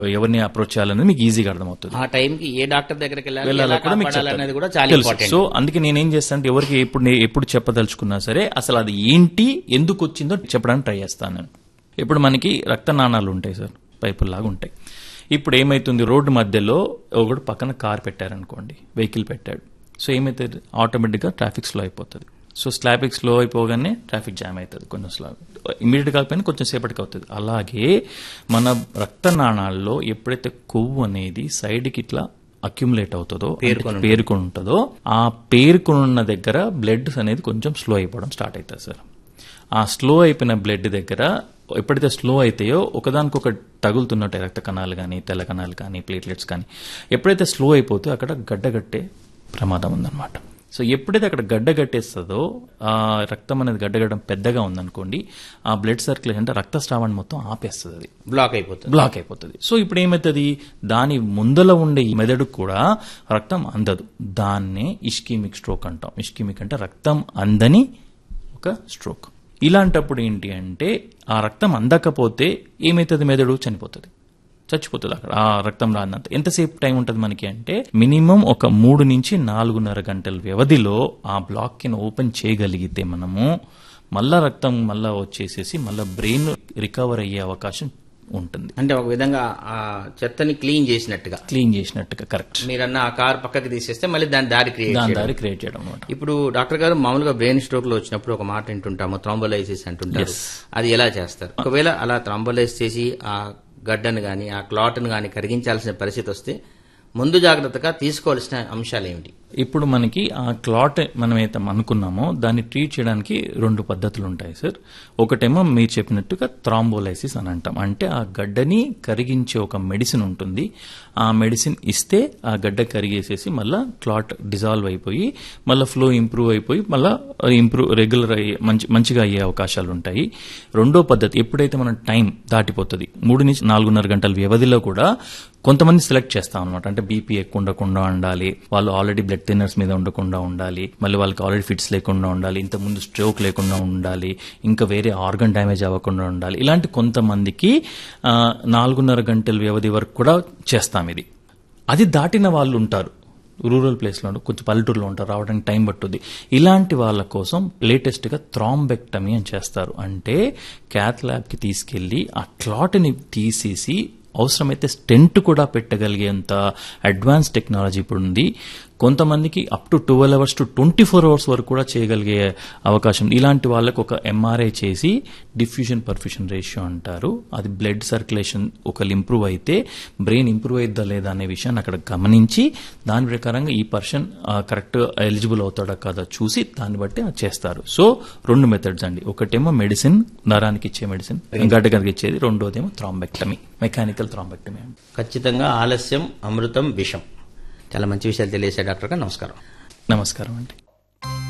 ఎవరిని అప్రోచ్ చేయాలనేది మీకు ఈజీగా అర్థమవుతుంది ఆ టైంకి ఏ డాక్టర్ దగ్గరికి వెళ్ళాలి వెళ్ళాలో ఎలా కూడా మీకు కాపాడాలి చెప్తారు. అనేది కూడా చాలా తెలుసు. ఇంపార్టెంట్ సో అందుకే నేనేం చేస్తానంటే ఎవరికి ఎప్పుడు నే- ఎప్పుడు చెప్పదలుచుకున్నా సరే అసలు అది ఏంటి ఎందుకు వచ్చిందో చెప్పడానికి ట్రై చేస్తాను నేను ఇప్పుడు మనకి రక్త నాణాలు ఉంటాయి సార్ పైపుల్లాగా ఉంటాయి ఇప్పుడు ఏమైతుంది రోడ్డు మధ్యలో ఒకడు పక్కన కార్ పెట్టారనుకోండి వెహికల్ పెట్టాడు సో ఏమైతుంది ఆటోమేటిక్గా ట్రాఫిక్ స్లో అయిపోతుంది సో ట్రాఫిక్ స్లో అయిపోగానే ట్రాఫిక్ జామ్ అవుతుంది కొంచెం స్లో ఇమీడియట్ కాకపోయినా కొంచెం సేపటికి అవుతుంది అలాగే మన రక్త నాణాల్లో ఎప్పుడైతే కొవ్వు అనేది సైడ్కి ఇట్లా అక్యుములేట్ అవుతుందో అంటే పేరుకొని ఉంటుందో ఆ పేరుకొని ఉన్న దగ్గర బ్లడ్ అనేది కొంచెం స్లో అయిపోవడం స్టార్ట్ అవుతుంది సార్ ఆ స్లో అయిపోయిన బ్లడ్ దగ్గర ఎప్పుడైతే స్లో అయితాయో ఒకదానికొక తగులుతున్నట్టే రక్త కణాలు కానీ తెల్ల కణాలు కానీ ప్లేట్లెట్స్ కానీ ఎప్పుడైతే స్లో అయిపోతే అక్కడ గడ్డగట్టే ప్రమాదం ఉందన్నమాట సో ఎప్పుడైతే అక్కడ గడ్డ కట్టేస్తుందో ఆ రక్తం అనేది గడ్డగడ్డం పెద్దగా ఉందనుకోండి ఆ బ్లడ్ సర్క్యులేషన్ అంటే రక్తస్రావాన్ని మొత్తం ఆపేస్తుంది అది బ్లాక్ అయిపోతుంది బ్లాక్ అయిపోతుంది సో ఇప్పుడు ఏమవుతుంది దాని ముందల ఉండే ఈ మెదడు కూడా రక్తం అందదు దాన్నే ఇష్కీమిక్ స్ట్రోక్ అంటాం ఇష్కీమిక్ అంటే రక్తం అందని ఒక స్ట్రోక్ ఇలాంటప్పుడు ఏంటి అంటే ఆ రక్తం అందకపోతే ఏమవుతుంది మెదడు చనిపోతుంది చచ్చిపోతుంది అక్కడ ఆ రక్తం రానంత ఎంతసేపు టైం ఉంటుంది మనకి అంటే మినిమం ఒక మూడు నుంచి నాలుగున్నర గంటల వ్యవధిలో ఆ బ్లాక్ కింద ఓపెన్ చేయగలిగితే మనము మళ్ళా రక్తం మళ్ళా వచ్చేసేసి మళ్ళా బ్రెయిన్ రికవర్ అయ్యే అవకాశం ఉంటుంది అంటే ఒక విధంగా ఆ చెత్తని క్లీన్ చేసినట్టుగా క్లీన్ చేసినట్టుగా కరెక్ట్ మీరన్న ఆ కార్ పక్కకి తీసేస్తే మళ్ళీ దాని దారి క్రియేట్ దాని చేయడం దారి క్రియేట్ చేయడం అనమాట ఇప్పుడు డాక్టర్ గారు మామూలుగా బ్రెయిన్ స్ట్రోక్ లో వచ్చినప్పుడు ఒక మాట వింటుంటాము థ్రాంబోలైసిస్ అంటుంటారు అది ఎలా చేస్తారు ఒకవేళ అలా థ్రాంబోలైజ్ చేసి ఆ గడ్డను గాని ఆ క్లాట్ను గాని కరిగించాల్సిన పరిస్థితి వస్తే ముందు జాగ్రత్తగా తీసుకోవాల్సిన అంశాలు ఏమిటి ఇప్పుడు మనకి ఆ క్లాట్ మనం అయితే అనుకున్నామో దాన్ని ట్రీట్ చేయడానికి రెండు పద్ధతులు ఉంటాయి సార్ ఒకటేమో మీరు చెప్పినట్టుగా థ్రాంబోలైసిస్ అని అంటాం అంటే ఆ గడ్డని కరిగించే ఒక మెడిసిన్ ఉంటుంది ఆ మెడిసిన్ ఇస్తే ఆ గడ్డ కరిగేసేసి మళ్ళా క్లాట్ డిజాల్వ్ అయిపోయి మళ్ళీ ఫ్లో ఇంప్రూవ్ అయిపోయి మళ్ళీ ఇంప్రూవ్ రెగ్యులర్ అయ్యే మంచి మంచిగా అయ్యే అవకాశాలు ఉంటాయి రెండో పద్ధతి ఎప్పుడైతే మనం టైం దాటిపోతుంది మూడు నుంచి నాలుగున్నర గంటల వ్యవధిలో కూడా కొంతమంది సెలెక్ట్ చేస్తాం అనమాట అంటే బీపీ ఎక్కువ ఉండకుండా ఉండాలి వాళ్ళు ఆల్రెడీ బ్లడ్ థిన్నర్స్ మీద ఉండకుండా ఉండాలి మళ్ళీ వాళ్ళకి ఆల్రెడీ ఫిట్స్ లేకుండా ఉండాలి ఇంతకుముందు స్ట్రోక్ లేకుండా ఉండాలి ఇంకా వేరే ఆర్గన్ డ్యామేజ్ అవ్వకుండా ఉండాలి ఇలాంటి కొంతమందికి ఆ, నాలుగున్నర గంటల వ్యవధి వరకు కూడా చేస్తాం ఇది అది దాటిన వాళ్ళు ఉంటారు రూరల్ ప్లేస్లో ఉంటారు, కొంచెం పల్లెటూరులో ఉంటారు రావడానికి టైం పట్టుద్ది ఇలాంటి వాళ్ళ కోసం లేటెస్ట్గా థ్రాంబెక్టమీ అని చేస్తారు అంటే క్యాత్ ల్యాబ్కి తీసుకెళ్లి ఆ క్లాట్ని తీసేసి అవసరమైతే స్టెంట్ కూడా పెట్టగలిగేంత అడ్వాన్స్ టెక్నాలజీ ఇప్పుడు ఉంది కొంతమందికి up to twelve hours to twenty four hours వరకు కూడా చేయగలిగే అవకాశం ఇలాంటి వాళ్ళకు ఒక ఎంఆర్ఐ చేసి డిఫ్యూజన్ పర్ఫ్యూషన్ రేషియో అంటారు అది బ్లడ్ సర్క్యులేషన్ ఒకళ్ళు ఇంప్రూవ్ అయితే బ్రెయిన్ ఇంప్రూవ్ అయిద్దా లేదా అనే విషయాన్ని అక్కడ గమనించి దాని ప్రకారంగా ఈ పర్సన్ కరెక్ట్ ఎలిజిబుల్ అవుతాడా కాదా చూసి దాన్ని బట్టి అది చేస్తారు సో రెండు మెథడ్స్ అండి ఒకటేమో మెడిసిన్ నరానికి ఇచ్చే మెడిసిన్ గడ్డ ఇచ్చేది రెండోదేమో థ్రాంబెక్టమీ మెకానికల్ థ్రాంబెక్టమీ అండి ఖచ్చితంగా ఆలస్యం అమృతం విషం చాలా మంచి విషయాలు తెలియజేశారు డాక్టర్ గారు నమస్కారం నమస్కారం అండి